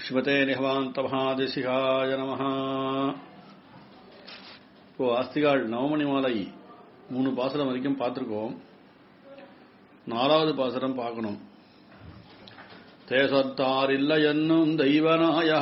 ஸ்ரீமதே நிகவாந்தமஹாதிசிகாய நம இப்போ ஆஸ்திகாள் நவமணி மாலை மூணு பாசுரம் வரைக்கும் பார்த்துருக்கோம் நாலாவது பாசுரம் பார்க்கணும் தேசத்தார் இல்லை என்னும் தெய்வநாயா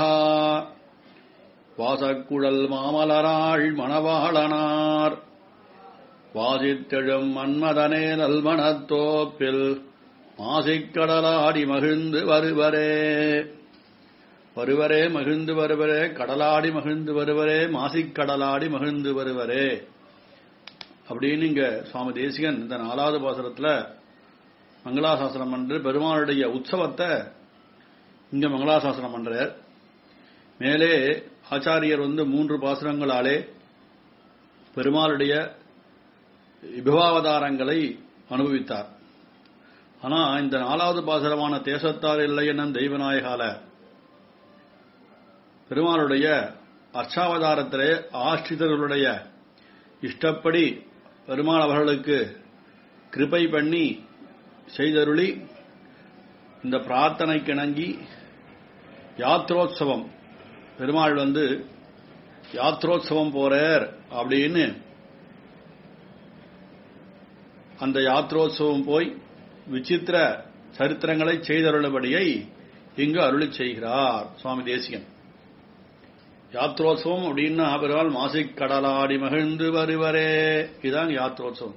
வாசக்குழல் மாமலராள் மணவாளனார் வாசித்தெழும் மன்மதனே நல்மணத்தோப்பில் மாசிக்கடலாடி மகிழ்ந்து வருவரே வருவரே மகிழ்ந்து வருவரே கடலாடி மகிழ்ந்து வருவரே மாசிக்கடலாடி மகிழ்ந்து வருவரே அப்படின்னு இங்க சுவாமி தேசிகன் இந்த நாலாவது பாசுரத்துல மங்களாசாசனம் பண்ற பெருமாளுடைய உற்சவத்தை இங்க மங்களாசாசனம் பண்றார் மேலே ஆச்சாரியர் வந்து மூன்று பாசுரங்களாலே பெருமாளுடைய விபவாவதாரங்களை அனுபவித்தார் ஆனா இந்த நாலாவது பாசுரமான தேசத்தார் இல்லை என்னும் தெய்வநாயகால பெருமாளுடைய அர்ச்சாவதாரத்திலே ஆஷ்டிதர்களுடைய இஷ்டப்படி பெருமாள் அவர்களுக்கு கிருபை பண்ணி செய்தருளி இந்த பிரார்த்தனைக்கு இணங்கி யாத்ரோத்சவம் பெருமாள் வந்து யாத்ரோத்சவம் போறார் அப்படின்னு அந்த யாத்ரோத்சவம் போய் விசித்திர சரித்திரங்களை செய்தருளபடியை இங்கு அருளி செய்கிறார் சுவாமி தேசிகன் யாத்ரோத்சவம் அப்படின்னா பெருமாள் மாசிக் கடலாடி மகிழ்ந்து வருவரே இதுதான் யாத்ரோத்சவம்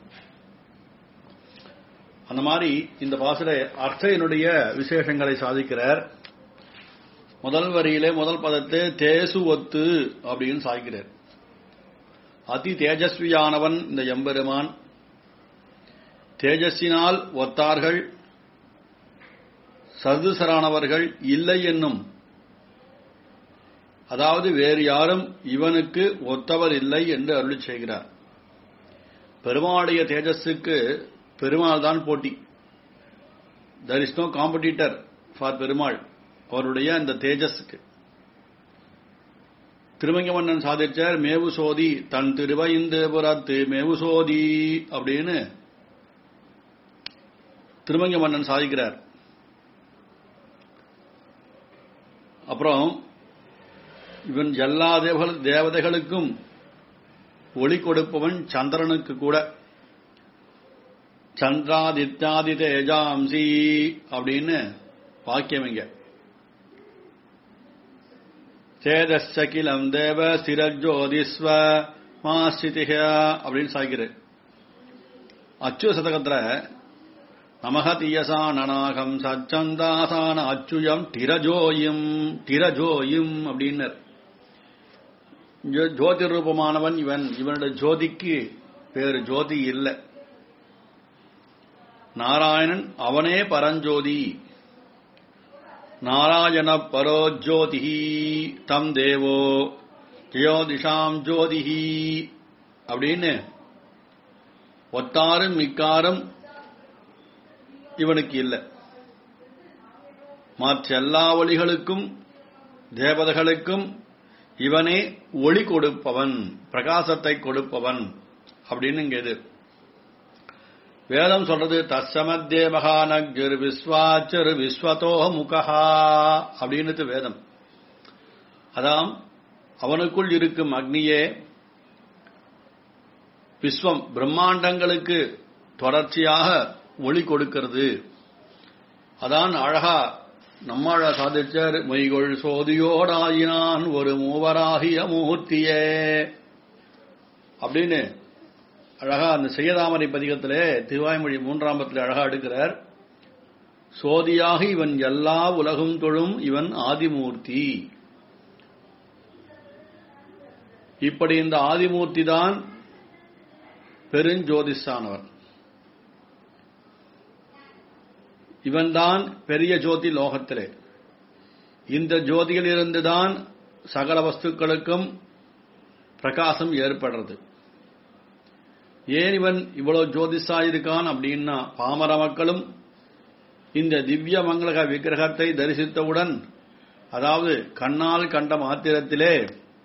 அந்த மாதிரி இந்த பாசுர அர்ச்சையினுடைய விசேஷங்களை சாதிக்கிறார் முதல் வரியிலே முதல் பதத்தை தேசு ஒத்து அப்படின்னு சாதிக்கிறார் அதி தேஜஸ்வியானவன் இந்த எம்பெருமான் தேஜஸினால் ஒத்தார்கள் சதுசரானவர்கள் இல்லை என்னும் அதாவது வேறு யாரும் இவனுக்கு ஒத்தவர் இல்லை என்று அருளி செய்கிறார் பெருமாளுடைய தேஜஸுக்கு பெருமாள் தான் போட்டி there is no competitor for Perumal அவருடைய அந்த தேஜஸுக்கு திருமங்கமன்னன் சாதிச்சார் மேவு சோதி தன் திருவைந்து புறத்து மேவு சோதி அப்படின்னு திருமங்க மன்னன் சாதிக்கிறார் அப்புறம் இவன் எல்லா தேவதைகளுக்கும் ஒளி கொடுப்பவன் சந்திரனுக்கு கூட சந்திராதித்யாதி தேஜாம்சி அப்படின்னு வாக்கியம் இங்க சேதசகிலம் தேவ ஸ்திரஜோதிஸ்வ மாஸ்திதிக அப்படின்னு சாய்க்கிறார் அச்சு சதகத்துல நமக தீயசானநாகம் சச்சந்தாசான அச்சுயம் டிரஜோயும் டிரஜோயும் அப்படின்னர் ஜோதி ரூபமானவன் இவன் இவனுடைய ஜோதிக்கு வேறு ஜோதி இல்லை நாராயணன் அவனே பரஞ்சோதி நாராயண பரோஜோதி தம் தேவோ ஜயோதிஷாம் ஜோதிஹி அப்படின்னு ஒத்தாரும் மிக்காரும் இவனுக்கு இல்லை மற்ற எல்லா ஒளிகளுக்கும் தேவதைகளுக்கும் இவனே ஒளி கொடுப்பவன் பிரகாசத்தை கொடுப்பவன் அப்படின்னு இங்க இது வேதம் சொல்றது தசமத்தே மகானக்ஜர் விஸ்வாச்சர் விஸ்வதோ முகா அப்படின்னு வேதம் அதாம் அவனுக்குள் இருக்கும் அக்னியே விஸ்வம் பிரம்மாண்டங்களுக்கு தொடர்ச்சியாக ஒளி கொடுக்கிறது அதான் அழகா நம்மாழ சாதிச்சர் மொய்கொள் சோதியோடாயினான் ஒரு மூவராகிய மூர்த்தியே அப்படின்னு அழகா அந்த செய்யதாமரை பதிகத்திலே திருவாய்மொழி மூன்றாம்பத்தில் அழகா எடுக்கிறார் சோதியாக இவன் எல்லா உலகும் தொழும் இவன் ஆதிமூர்த்தி இப்படி இந்த ஆதிமூர்த்தி தான் பெருஞ்சோதிஷானவன் இவன்தான் பெரிய ஜோதி லோகத்திலே இந்த ஜோதியில் இருந்துதான் சகல வஸ்துக்களுக்கும் பிரகாசம் ஏற்படுறது ஏன் இவன் இவ்வளவு ஜோதிஷா இருக்கான் அப்படின்னா பாமர மக்களும் இந்த திவ்ய மங்களக விக்கிரகத்தை தரிசித்தவுடன் அதாவது கண்ணால் கண்ட மாத்திரத்திலே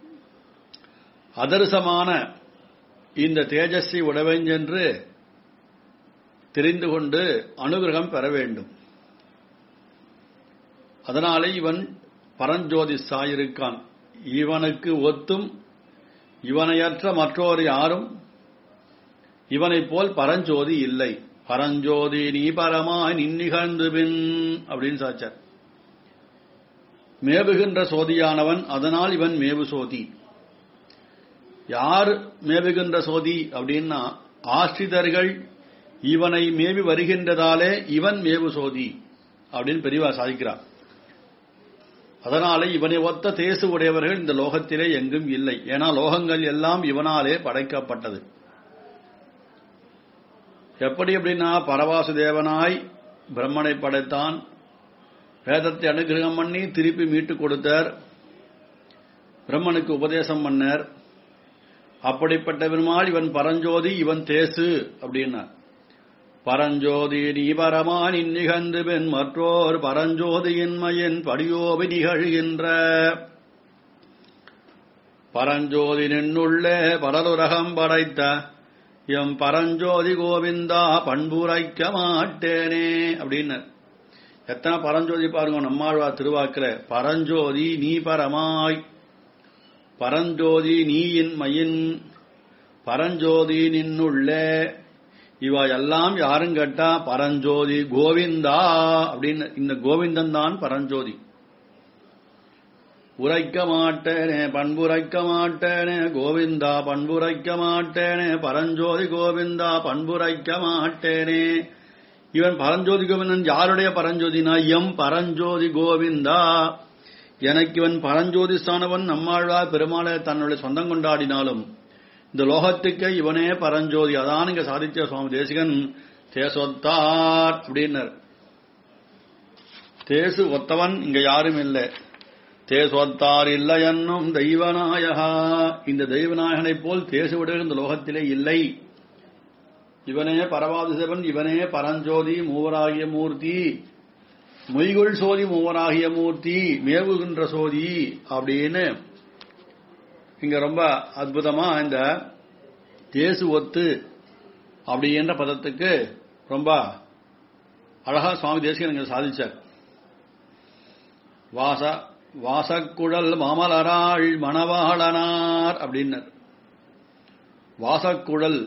அதர்சமான இந்த தேஜஸ்வி உடவெஞ்சென்று தெரிந்து கொண்டு அனுகிரகம் பெற வேண்டும் அதனாலே இவன் பரஞ்சோதி சாயிருக்கான் இவனுக்கு ஒத்தும் இவனையற்ற மற்றோர் யாரும் இவனைப் போல் பரஞ்சோதி இல்லை பரஞ்சோதி நீ பரமாய் நின்னிகழ்ந்து பின் அப்படின்னு சாச்சார் மேவுகின்ற சோதியானவன் அதனால் இவன் மேவு சோதி யார் மேவுகின்ற சோதி அப்படின்னா ஆசிரிதர்கள் இவனை மேவி வருகின்றதாலே இவன் மேவு சோதி அப்படின்னு பெரியவா சாதிக்கிறார் அதனாலே இவனை ஒத்த தேசு உடையவர்கள் இந்த லோகத்திலே எங்கும் இல்லை ஏன்னா லோகங்கள் எல்லாம் இவனாலே படைக்கப்பட்டது எப்படி அப்படின்னா பரவாசு தேவனாய் பிரம்மனை படைத்தான் வேதத்தை அனுகிரகம் பண்ணி திருப்பி மீட்டு கொடுத்தார் பிரம்மனுக்கு உபதேசம் பண்ணார் அப்படிப்பட்ட பெருமாள் இவன் பரஞ்சோதி இவன் தேசு அப்படின்னார் பரஞ்சோதி நீ பரமான் நிகழ்ந்து பெண் மற்றோர் பரஞ்சோதியின்மையின் படியோபி நிகழ்கின்ற பரஞ்சோதி நின்னுள்ளே பரலுரகம் படைத்த எம் பரஞ்சோதி கோவிந்தா பண்புரைக்க மாட்டேனே அப்படின்னு எத்தனை பரஞ்சோதி பாருங்க நம்மாழ்வா திருவாக்குல பரஞ்சோதி நீ பரமாய் பரஞ்சோதி நீயின் மயின் பரஞ்சோதி நின்னுள்ளே இவ எல்லாம் யாரும் கேட்டா பரஞ்சோதி கோவிந்தா அப்படின்னு இந்த கோவிந்தன் தான் பரஞ்சோதி உரைக்க மாட்டேனே பண்புரைக்க மாட்டேனே கோவிந்தா பண்புரைக்க மாட்டேனே பரஞ்சோதி கோவிந்தா பண்புரைக்க மாட்டேனே இவன் பரஞ்சோதி கோவிந்தன் யாருடைய பரஞ்சோதினா எம் பரஞ்சோதி கோவிந்தா எனக்கு இவன் பரஞ்சோதி ஸ்தானவன் நம்மாழ்வா பெருமாளை தன்னுடைய சொந்தம் கொண்டாடினாலும் இந்த லோகத்துக்கு இவனே பரஞ்சோதி அதான் இங்க சாதிச்ச சுவாமி தேசிகன் தேசொத்தார் அப்படின்னர் தேசு ஒத்தவன் இங்க யாரும் இல்லை தேசொத்தார் இல்லை என்னும் தெய்வநாயகா இந்த தெய்வநாயகனை போல் தேசுவிட இந்த லோகத்திலே இல்லை இவனே பரவாதிசவன் இவனே பரஞ்சோதி மூவராகிய மூர்த்தி மொய்குள் சோதி மூவராகிய மூர்த்தி மேவுகின்ற சோதி அப்படின்னு இங்க ரொம்ப அற்புதமா இந்த தேசு ஒத்து அப்படின்ற பதத்துக்கு ரொம்ப அழகா சுவாமி தேசிகன் இங்க சாதிச்சார் வாச வாசக்குழல் மாமலராள் மணவாளனார் அப்படின்னர் வாசக்குழல்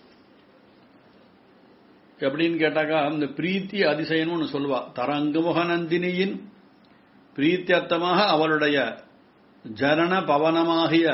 எப்படின்னு கேட்டாக்கா இந்த பிரீத்தி அதிசயம்னு ஒன்று சொல்லுவா தரங்குமுகநந்தினியின் பிரீத்தியர்த்தமாக அவளுடைய ஜனன பவனமாகிய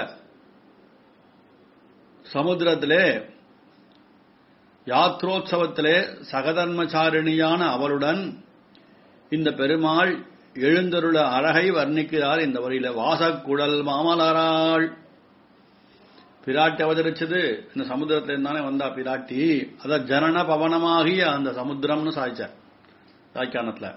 சமுத்திரத்திலே யாத்ரோத்சவத்திலே சகதர்மச்சாரிணியான அவளுடன் இந்த பெருமாள் எழுந்தருள அழகை வர்ணிக்கிறார் இந்த வரியில வாசக்குழல் மாமலராள் பிராட்டி அவதரிச்சது இந்த சமுத்திரத்துல தானே வந்தா பிராட்டி அத ஜனன பவனமாகிய அந்த சமுத்திரம்னு சாய்ச்சார் சாய்க்கானத்துல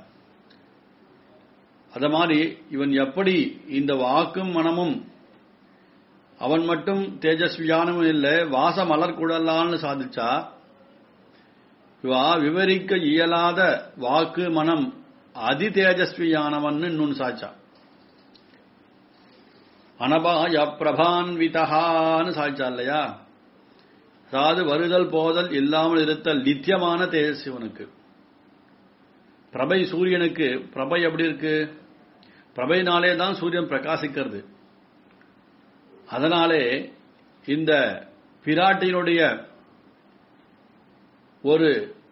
அத மாதிரி இவன் எப்படி இந்த வாக்கும் மனமும் அவன் மட்டும் தேஜஸ்வியானமும் இல்லை வாச மலர் குழலான்னு சாதிச்சா இவா விவரிக்க இயலாத வாக்கு மனம் அதி தேஜஸ்வியானவன் இன்னொன்னு சாச்சா அனபாய பிரபான்விதகான்னு சாய்ச்சா இல்லையா அதாவது வருதல் போதல் இல்லாமல் இருத்தல் நித்தியமான தேஜஸ் இவனுக்கு பிரபை சூரியனுக்கு பிரபை எப்படி இருக்கு பிரபைனாலே தான் சூரியன் பிரகாசிக்கிறது அதனாலே இந்த பிராட்டியினுடைய ஒரு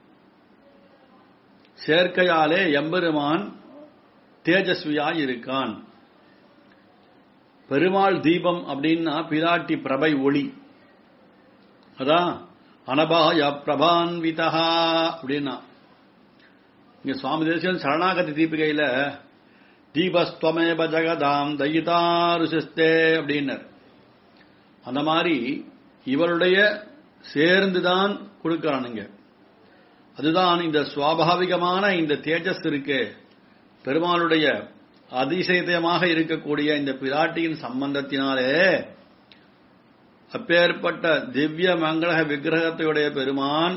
சேர்க்கையாலே எம்பெருமான் தேஜஸ்வியாய் இருக்கான் பெருமாள் தீபம் அப்படின்னா பிராட்டி பிரபை ஒளி அதான் அனபாய பிரபான்விதா அப்படின்னா இங்க சுவாமி தேசியன் சரணாகதி தீபிகையில தீபஸ்துவமேப ஜகதாம் தயிதாருசிஸ்தே அப்படின்னர் அந்த மாதிரி இவருடைய சேர்ந்துதான் கொடுக்கிறானுங்க அதுதான் இந்த சுவாபாவிகமான இந்த தேஜஸ் இருக்கு பெருமாளுடைய அதிசயத்தமாக இருக்கக்கூடிய இந்த பிராட்டியின் சம்பந்தத்தினாலே அப்பேற்பட்ட திவ்ய மங்கள விக்கிரகத்தையுடைய பெருமான்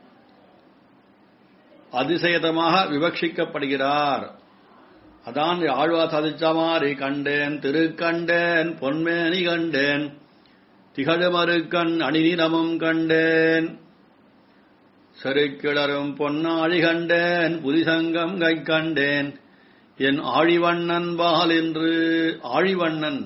அதிசயதமாக விவட்சிக்கப்படுகிறார் அதான் ஆழ்வா சாதிச்சமாரி கண்டேன் திருக்கண்டேன் பொன்மேனி கண்டேன் திகழுமருக்கண் அணிநிலமும் கண்டேன் செருக்கிளரும் பொன்னாழி கண்டேன் புதிசங்கம் கை கண்டேன் என் ஆழிவண்ணன் பால் என்று ஆழிவண்ணன்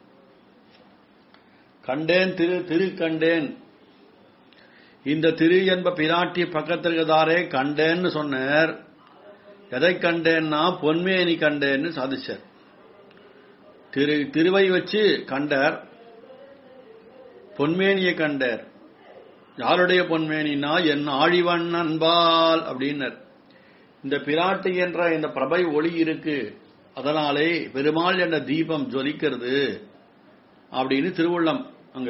கண்டேன் திரு திரு கண்டேன் இந்த திரு என்ப பிராட்டி பக்கத்தில் இருக்கிறதாரே கண்டேன்னு சொன்னார் எதை கண்டேன்னா பொன்மேனி கண்டேன்னு சாதிச்சார் திரு திருவை வச்சு கண்டார் பொன்மேனியை கண்டார் யாருடைய பொன்மேனினா என் ஆழிவண்ணன் பால் அப்படின்னர் இந்த பிராட்டி என்ற இந்த பிரபை ஒளி இருக்கு அதனாலே பெருமாள் என்ற தீபம் ஜொலிக்கிறது அப்படின்னு திருவுள்ளம் அங்க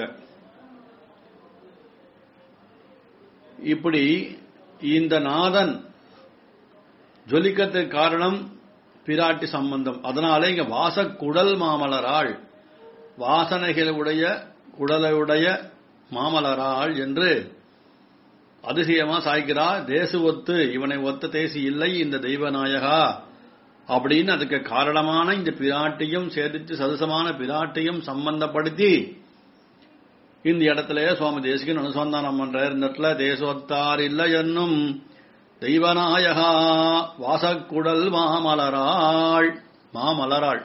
இப்படி இந்த நாதன் ஜொலிக்கத்துக்கு காரணம் பிராட்டி சம்பந்தம் அதனாலே இங்க வாசக்குடல் மாமலராள் வாசனைகளுடைய குடலுடைய மாமலராள் என்று அதிசயமா சாய்க்கிறார் தேசு ஒத்து இவனை ஒத்த தேசி இல்லை இந்த தெய்வநாயகா அப்படின்னு அதுக்கு காரணமான இந்த பிராட்டியும் சேர்த்து சதுசமான பிராட்டியும் சம்பந்தப்படுத்தி இந்த இடத்துல சுவாமி தேசிகன் அனுசந்தானம் பண்றார் இந்த இடத்துல தேசோத்தார் இல்லை என்னும் தெய்வநாயகா வாசக்குடல் மாமலராள் மாமலராள்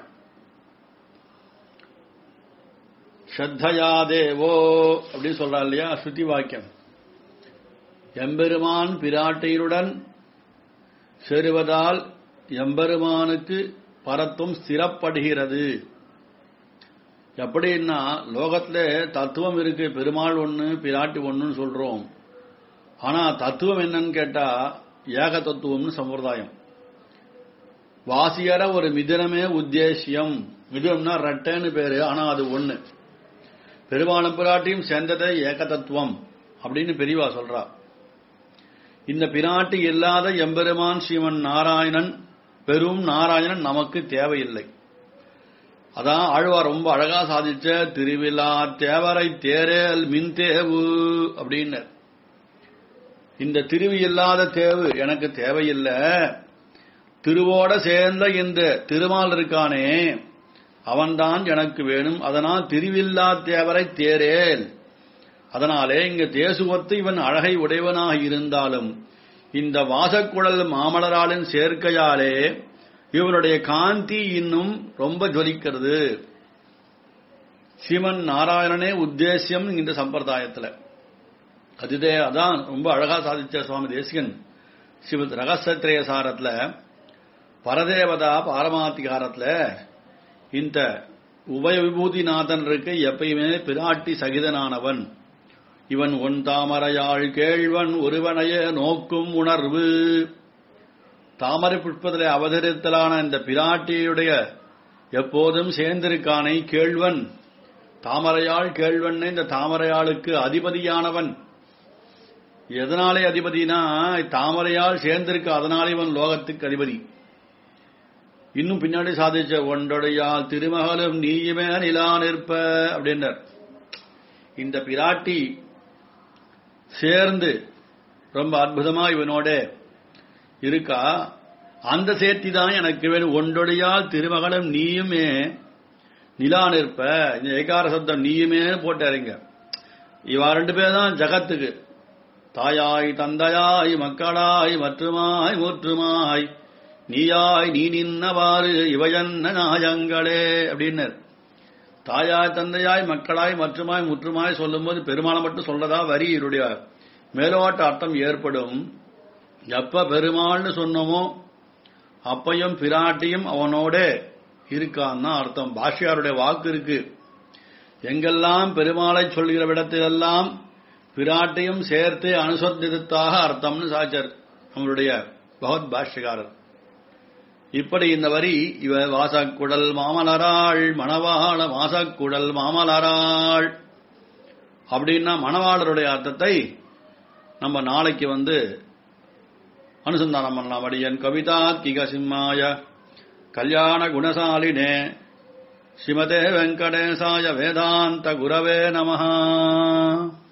ஸ்ரத்தையா தேவோ அப்படின்னு சொல்றா இல்லையா ஸ்ருதி வாக்கியம் எம்பெருமான் பிராட்டியுடன் சேருவதால் எம்பெருமானுக்கு பரத்துவம் ஸ்திரப்படுகிறது எப்படின்னா லோகத்துல தத்துவம் இருக்கு பெருமாள் ஒண்ணு பிராட்டி ஒண்ணுன்னு சொல்றோம் ஆனா தத்துவம் என்னன்னு கேட்டா ஏக தத்துவம்னு சம்பிரதாயம் வாசியர ஒரு மிதனமே உத்தேசியம் மிதனம்னா ரெட்டைன்னு பேரு ஆனா அது ஒண்ணு பெருமாளும் பிராட்டியும் சேர்ந்ததே ஏக தத்துவம் அப்படின்னு பெரியவா சொல்றா இந்த பிராட்டி இல்லாத எம்பெருமான் ஸ்ரீமன் நாராயணன் பெரும் நாராயணன் நமக்கு தேவையில்லை அதான் ஆழ்வார் ரொம்ப அழகா சாதிச்ச திருவிழா தேவரை தேரேல் மின் தேவு அப்படின்னு இந்த திருவி இல்லாத தேவு எனக்கு தேவையில்லை திருவோட சேர்ந்த இந்த திருமால் இருக்கானே அவன்தான் எனக்கு வேணும் அதனால் திருவில்லா தேவரை தேரேல் அதனாலே இங்க தேசுவத்து இவன் அழகை உடையவனாக இருந்தாலும் இந்த வாசக்குழல் மாமலராளின் சேர்க்கையாலே இவனுடைய காந்தி இன்னும் ரொம்ப ஜொலிக்கிறது சிவன் நாராயணனே உத்தேசியம் இந்த சம்பிரதாயத்துல அதுதே அதான் ரொம்ப அழகா சாதிச்ச சுவாமி தேசிகன் சிவ ரகசிரத்திரய சாரத்துல பரதேவதா பாரமாத்திகாரத்துல இந்த உபய விபூதிநாதன் இருக்கு எப்பயுமே பிராட்டி சகிதனானவன் இவன் ஒன் தாமரையாள் கேழ்வன் ஒருவனைய நோக்கும் உணர்வு தாமரை புஷ்பத்திலே அவதரித்தலான இந்த பிராட்டியுடைய எப்போதும் சேர்ந்திருக்கானை கேழ்வன் தாமரையாள் கேழ்வன் இந்த தாமரையாளுக்கு அதிபதியானவன் எதனாலே அதிபதினா தாமரையால் சேர்ந்திருக்க அதனாலே இவன் லோகத்துக்கு அதிபதி இன்னும் பின்னாடி சாதிச்ச ஒன்றொடையால் திருமகளும் நீயுமே நிலா நிற்ப அப்படின்றார் இந்த பிராட்டி சேர்ந்து ரொம்ப அற்புதமா இவனோட இருக்கா அந்த சேர்த்தி தான் எனக்கு வேணும் ஒன்றொடையால் திருமகளும் நீயுமே நிலா நிற்ப இந்த ஏகார சப்தம் நீயுமே போட்டாருங்க இவா ரெண்டு பேர் தான் ஜகத்துக்கு தாயாய் தந்தையாய் மக்களாய் மற்றுமாய் மூற்றுமாய் நீயாய் நீ நின்னவாறு இவையன்ன நாயங்களே அப்படின்னர் தாயாய் தந்தையாய் மக்களாய் மற்றுமாய் முற்றுமாய் சொல்லும்போது பெருமாளை மட்டும் சொல்றதா வரி இவருடைய மேலோட்ட அர்த்தம் ஏற்படும் எப்ப பெருமாள்னு சொன்னோமோ அப்பையும் பிராட்டியும் அவனோட இருக்கான்னு அர்த்தம் பாஷியாருடைய வாக்கு இருக்கு எங்கெல்லாம் பெருமாளை சொல்கிற விடத்திலெல்லாம் பிராட்டியும் சேர்த்து அனுசந்தித்தாக அர்த்தம்னு சாச்சர் நம்மளுடைய பகவத் பாஷ்யக்காரர் இப்படி இந்த வரி இவ வாசக்குடல் மாமலராள் மணவாள வாசக்குடல் மாமலராள் அப்படின்னா மணவாளருடைய அர்த்தத்தை நம்ம நாளைக்கு வந்து அனுசந்தானம் பண்ணலாம் அடியன் கவிதா கிக சிம்மாய கல்யாண குணசாலினே ஸ்ரீமதே வெங்கடேசாய வேதாந்த குரவே நமஹா